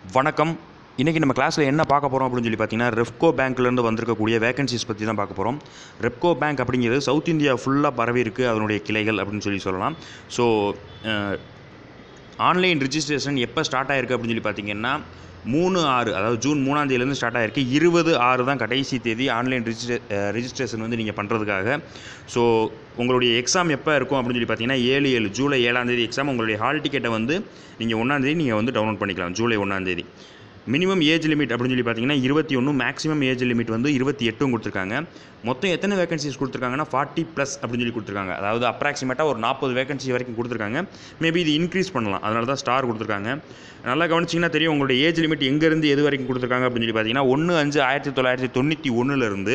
வணக்கம் இன்றைக்கி நம்ம கிளாஸில் என்ன பார்க்க போகிறோம் அப்படின்னு சொல்லி பார்த்தீங்கன்னா ரெப்கோ பேங்க்லேருந்து வந்திருக்கக்கூடிய வேகன்சிஸ் பற்றி தான் பார்க்க போகிறோம் ரெப்கோ பேங்க் அப்படிங்கிறது சவுத் இந்தியா ஃபுல்லாக பரவி இருக்குது அதனுடைய கிளைகள் அப்படின்னு சொல்லி சொல்லலாம் ஸோ ஆன்லைன் ரிஜிஸ்ட்ரேஷன் எப்போ ஸ்டார்ட் ஆயிருக்கு அப்படின்னு சொல்லி பார்த்தீங்கன்னா மூணு ஆறு அதாவது ஜூன் மூணாம் தேதியிலேருந்து ஸ்டார்ட் ஆயிருக்கு இருபது ஆறு தான் கடைசி தேதி ஆன்லைன் ரிஜிஸ்ட்ரே ரிஜிஸ்ட்ரேஷன் வந்து நீங்கள் பண்ணுறதுக்காக ஸோ உங்களுடைய எக்ஸாம் எப்போ இருக்கும் அப்படின்னு சொல்லி பார்த்தீங்கன்னா ஏழு ஏழு ஜூலை ஏழாம் தேதி எக்ஸாம் உங்களுடைய ஹால் டிக்கெட்டை வந்து நீங்கள் ஒன்றாந்தேதி நீங்கள் வந்து டவுன்லோட் பண்ணிக்கலாம் ஜூலை ஒன்றாந்தேதி மினிமம் ஏஜ் லிமிட் அப்படின்னு சொல்லி பார்த்தீங்கன்னா இருபத்தி ஒன்று மேக்ஸிமம் ஏஜ் லிமிட் வந்து இருபத்தி எட்டும் கொடுத்துருக்காங்க மொத்தம் எத்தனை வேகன்சிஸ் கொடுத்துருக்காங்கன்னா ஃபார்ட்டி ப்ளஸ் அப்படின்னு சொல்லி கொடுத்துருக்காங்க அதாவது அப்ராக்சிமேட்டாக ஒரு நாற்பது வேகன்சி வரைக்கும் கொடுத்துருக்காங்க மேபி இது இன்க்ரீஸ் பண்ணலாம் அதனால தான் ஸ்டார் கொடுத்துருக்காங்க நல்லா கவனிச்சிங்கன்னா தெரியும் உங்களுடைய ஏஜ் லிமிட் எங்கேருந்து எது வரைக்கும் கொடுத்துருக்காங்க அப்படின்னு சொல்லி பார்த்தீங்கன்னா ஒன்று அஞ்சு ஆயிரத்தி தொள்ளாயிரத்தி தொண்ணூற்றி ஒன்றுலேருந்து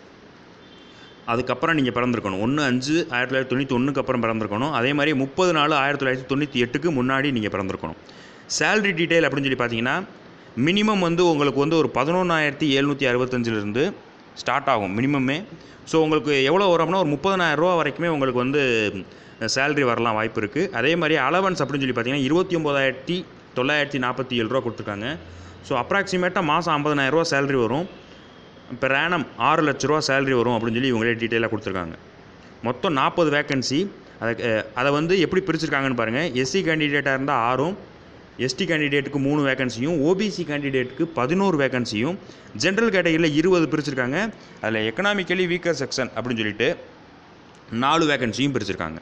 அதுக்கப்புறம் நீங்கள் பிறந்திருக்கணும் ஒன்று அஞ்சு ஆயிரத்தி தொள்ளாயிரத்தி தொண்ணூற்றி ஒன்றுக்கு அப்புறம் பிறந்திருக்கணும் அதே மாதிரி முப்பது நாலு ஆயிரத்தி தொள்ளாயிரத்தி தொண்ணூற்றி எட்டுக்கு முன்னாடி நீங்கள் பிறந்திருக்கணும் சேலரி டீட்டெயில் அப்படின்னு சொல்லி பார்த்தீங்கன்னா மினிமம் வந்து உங்களுக்கு வந்து ஒரு பதினொன்றாயிரத்தி எழுநூற்றி அறுபத்தஞ்சிலிருந்து ஸ்டார்ட் ஆகும் மினிமமே ஸோ உங்களுக்கு எவ்வளோ வரும்னா ஒரு முப்பதனாயிரம் ரூபா வரைக்குமே உங்களுக்கு வந்து சேலரி வரலாம் வாய்ப்பு இருக்குது அதே மாதிரி அலவன்ஸ் அப்படின்னு சொல்லி பார்த்தீங்கன்னா இருபத்தி ஒம்போதாயிரத்தி தொள்ளாயிரத்தி நாற்பத்தி ஏழு ரூபா கொடுத்துருக்காங்க ஸோ அப்ராக்சிமேட்டாக மாதம் ஐம்பதனாயிரரூவா சேலரி வரும் இப்போ ரேனம் ஆறு லட்ச ரூபா சேலரி வரும் அப்படின்னு சொல்லி இவங்களே டீட்டெயிலாக கொடுத்துருக்காங்க மொத்தம் நாற்பது வேக்கன்சி அதை அஹ், அதை வந்து எப்படி பிரிச்சிருக்காங்கன்னு பாருங்கள் எஸ்சி கேண்டிடேட்டாக இருந்தால் ஆறும் எஸ்டி கேண்டிடேட்டுக்கு மூணு வேகன்சியும் ஓபிசி கேண்டிடேட்டுக்கு பதினோரு வேகன்சியும் ஜென்ரல் கேட்டகரியில் இருபது பிரிச்சிருக்காங்க அதில் எக்கனாமிக்கலி வீக்கர் செக்ஷன் அப்படின்னு சொல்லிட்டு நாலு வேகன்சியும் பிரிச்சிருக்காங்க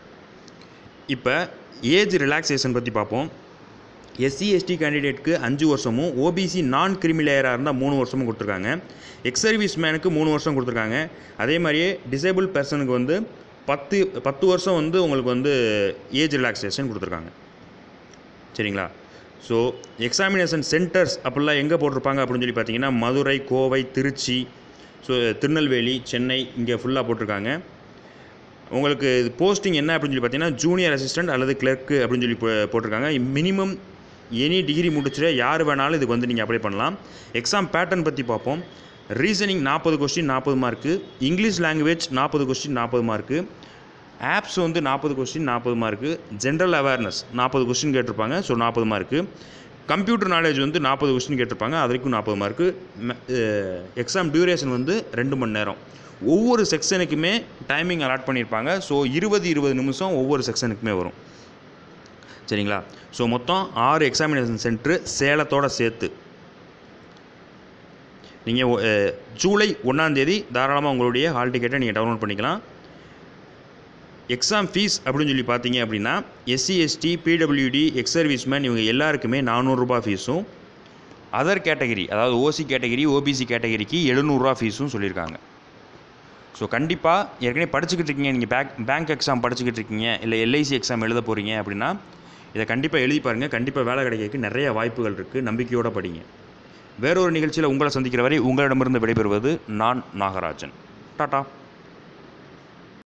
இப்போ ஏஜ் ரிலாக்ஸேஷன் பற்றி பார்ப்போம் எஸ்சி எஸ்டி கேண்டிடேட்க்கு அஞ்சு வருஷமும் ஓபிசி நான் கிரிமிலேயராக இருந்தால் மூணு வருஷமும் கொடுத்துருக்காங்க எக்ஸ் சர்வீஸ் மேனுக்கு மூணு வருஷம் கொடுத்துருக்காங்க அதே மாதிரியே டிசேபிள் பர்சனுக்கு வந்து பத்து பத்து வருஷம் வந்து உங்களுக்கு வந்து ஏஜ் ரிலாக்ஸேஷன் கொடுத்துருக்காங்க சரிங்களா ஸோ எக்ஸாமினேஷன் சென்டர்ஸ் அப்படிலாம் எங்கே போட்டிருப்பாங்க அப்படின்னு சொல்லி பார்த்தீங்கன்னா மதுரை கோவை திருச்சி ஸோ திருநெல்வேலி சென்னை இங்கே ஃபுல்லாக போட்டிருக்காங்க உங்களுக்கு போஸ்டிங் என்ன அப்படின்னு சொல்லி பார்த்தீங்கன்னா ஜூனியர் அசிஸ்டன்ட் அல்லது கிளர்க்கு அப்படின்னு சொல்லி போ- போட்டிருக்காங்க மினிமம் எனி டிகிரி முடிச்சுட்டு யார் வேணாலும் இதுக்கு வந்து நீங்கள் அப்ளை பண்ணலாம் எக்ஸாம் பேட்டர்ன் பற்றி பார்ப்போம் ரீசனிங் நாற்பது கொஸ்டின் நாற்பது மார்க்கு இங்கிலீஷ் லாங்குவேஜ் நாற்பது கொஸ்டின் நாற்பது மார்க்கு ஆப்ஸ் வந்து நாற்பது கொஸ்டின் நாற்பது மார்க்கு ஜென்ரல் அவேர்னஸ் நாற்பது கொஸ்டின் கேட்டிருப்பாங்க ஸோ நாற்பது மார்க்கு கம்ப்யூட்டர் நாலேஜ் வந்து நாற்பது கொஸ்டின் கேட்டிருப்பாங்க அது வரைக்கும் நாற்பது மார்க்கு எக்ஸாம் டியூரேஷன் வந்து ரெண்டு மணி நேரம் ஒவ்வொரு செக்ஷனுக்குமே டைமிங் அலாட் பண்ணியிருப்பாங்க ஸோ இருபது இருபது நிமிஷம் ஒவ்வொரு செக்ஷனுக்குமே வரும் சரிங்களா ஸோ மொத்தம் ஆறு எக்ஸாமினேஷன் சென்ட்ரு சேலத்தோட சேர்த்து நீங்கள் ஜூலை ஒன்றாந்தேதி தாராளமாக உங்களுடைய ஹால் டிக்கெட்டை நீங்கள் டவுன்லோட் பண்ணிக்கலாம் எக்ஸாம் ஃபீஸ் அப்படின்னு சொல்லி பார்த்தீங்க அப்படின்னா SC ST PWD ex serviceman இவங்க எல்லாருக்குமே நானூறுரூபா ஃபீஸும் அதர் கேட்டகரி அதாவது ஓசி கேட்டகரி ஓபிசி கேட்டகரிக்கு எழுநூறுரூவா ஃபீஸும் சொல்லியிருக்காங்க ஸோ கண்டிப்பாக ஏற்கனவே படிச்சுக்கிட்டு இருக்கீங்க நீங்கள் பேங்க் பேங்க் எக்ஸாம் படிச்சுக்கிட்டு இருக்கீங்க இல்லை எல்ஐசி எக்ஸாம் எழுத போகிறீங்க அப்படின்னா இதை கண்டிப்பாக எழுதி பாருங்கள் கண்டிப்பாக வேலை கிடைக்கிறதுக்கு நிறைய வாய்ப்புகள் இருக்குது நம்பிக்கையோடு படிங்க வேறொரு நிகழ்ச்சியில் உங்களை சந்திக்கிற வரை உங்களிடமிருந்து விடைபெறுவது நான் நாகராஜன் டாடா